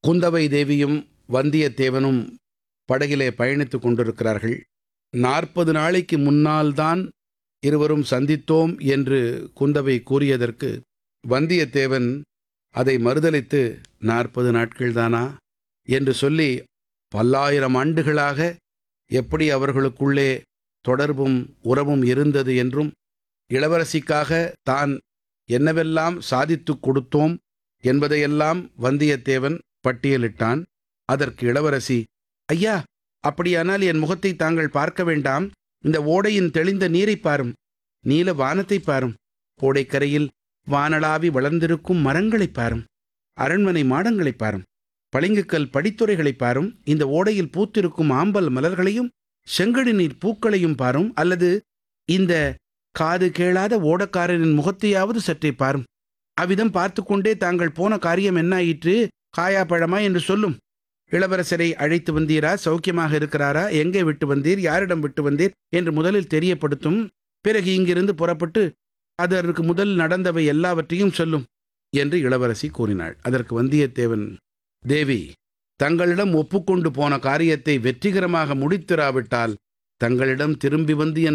குந்தவை தேவியும் வந்தியத்தேவனும் படகிலே பயணித்துக் கொண்டிருக்கிறார்கள் நாற்பது நாளைக்கு முன்னால்தான் இருவரும் சந்தித்தோம் என்று குந்தவை கூறியதற்கு வந்தியத்தேவன் அதை மறுதலித்து நாற்பது நாட்கள்தானா என்று சொல்லி பல்லாயிரம் ஆண்டுகளாக எப்படி அவர்களுக்குள்ளே தொடர்பும் உறவும் இருந்தது என்றும் இளவரசிக்காக தான் என்னவெல்லாம் சாதித்துக் கொடுத்தோம் என்பதையெல்லாம் வந்தியத்தேவன் பட்டியலிட்டான் அதற்கு இளவரசி ஐயா அப்படியானால் என் முகத்தை தாங்கள் பார்க்க வேண்டாம் இந்த ஓடையின் தெளிந்த நீரைப் பாரும் நீல வானத்தைப் பாரும் ஓடைக்கரையில் வானளாவி வளர்ந்திருக்கும் மரங்களைப் பாரும் அரண்மனை மாடங்களைப் பாரும் பளிங்குக்கல் படித்துறைகளைப் பாரும் இந்த ஓடையில் பூத்திருக்கும் ஆம்பல் மலர்களையும் செங்கடி நீர் பூக்களையும் பாரும் அல்லது இந்த காது கேளாத ஓடக்காரரின் முகத்தையாவது சற்றே பாரும் அவ்விதம் பார்த்து கொண்டே தாங்கள் போன காரியம் என்னாயிற்று காயா பழமா என்று சொல்லும் இளவரசரை அழைத்து வந்தீரா சௌக்கியமாக இருக்கிறாரா எங்கே விட்டு வந்தீர் யாரிடம் விட்டு வந்தீர் என்று முதலில் தெரியப்படுத்தும் பிறகு இங்கிருந்து புறப்பட்டு அதற்கு முதல் நடந்தவை எல்லாவற்றையும் சொல்லும் என்று இளவரசி கூறினாள் அதற்கு வந்தியத்தேவன் தேவி தங்களிடம் ஒப்புக்கொண்டு போன காரியத்தை வெற்றிகரமாக முடித்திராவிட்டால் தங்களிடம் திரும்பி வந்து என்